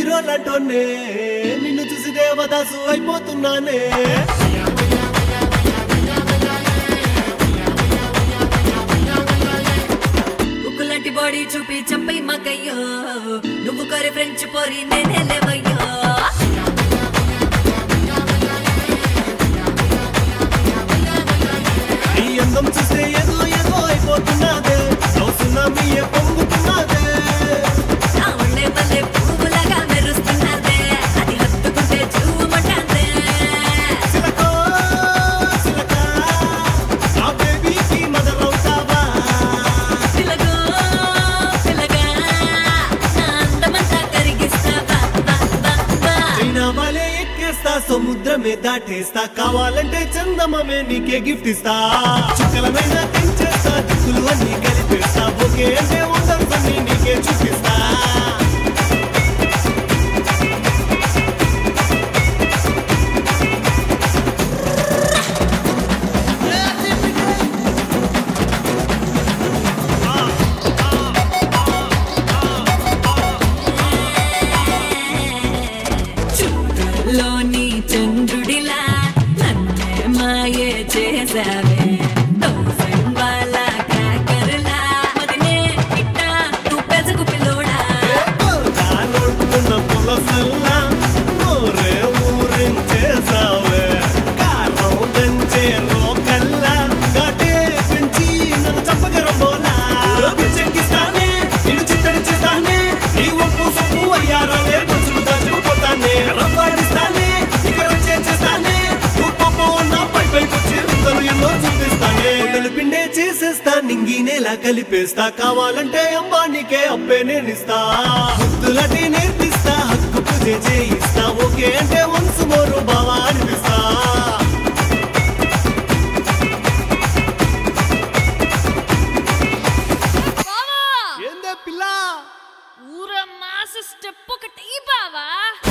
హీరోలంటోనే నిన్ను చూసి దేవదాసు అయిపోతున్నానే ఉక్కులాంటి బాడీ చూపి చంపై మగయ్యో నువ్వు కోరి ఫ్రెంచ్ పోరి నేనే లేవయ్యో ఈ అందం చూస్తే ఏదో ఏదో అయిపోతున్నదే సునామీయే పొంగుతున్నదే నా ఉండే మల్లె పువ్వులాగా మెరుస్తున్నదే అది హత్తుకుంటే చూమటందే చిలకో చిలక నా బేబీకి మదర్ అవుతావా పిలగో పిలగా నా అందమంతా కరిగిస్తావా బా బా బా చైనా వాళ్ళే ఎక్కేస్తా సముద్రమే దాటేస్తా కావాలంటే చందమమే నీకే గిఫ్ట్ ఇస్తా చుక్కలమైన తెంచేస్తా దిక్కులు అన్ని కలిపేస్తా ఓకే అంటే వండర్స్ అన్ని నీకే చూపిస్తా చుక్కల్లోని చంద్రుడిలా నన్నే మాయే చేసావే థౌసండ్ వాళ్ళ క్రాకర్లా మదినే ఇట్ట నువ్వు పెసకు పిల్లోడా నొట్టున్న పులసల్లా నోరే ఊరించేసావే కారం దంచే రోకల్లా ఘాటే పెంచి నన్ను చంపగరంబోలా చెక్కిస్తానే ఇడు చిత్తడి చేస్తానే ఈ ఒప్పు సొప్పు అయ్యారాలే కొంచెం దాచుకుపోతానే రంపాడిస్తానే ఇక్కడ చేసేస్తానే ఉప్పు నా పై పైకొచ్చి రుద్దలు ఎన్నో చూపిస్తానే ఉండలు పిండే చేసేస్తా నింగి నేల కలిపేస్తా కావాలంటే అంబానీకే అప్పే నేనిస్తా హద్దులటి నేర్పిస్తా హక్కు పూజ చేయిస్తా ఓకే అంటే వన్స్ మోరు బావా అనిపిస్తా బావా ఏందే పిల్ల ఊర మాస స్టెప్ ఒకటి బావా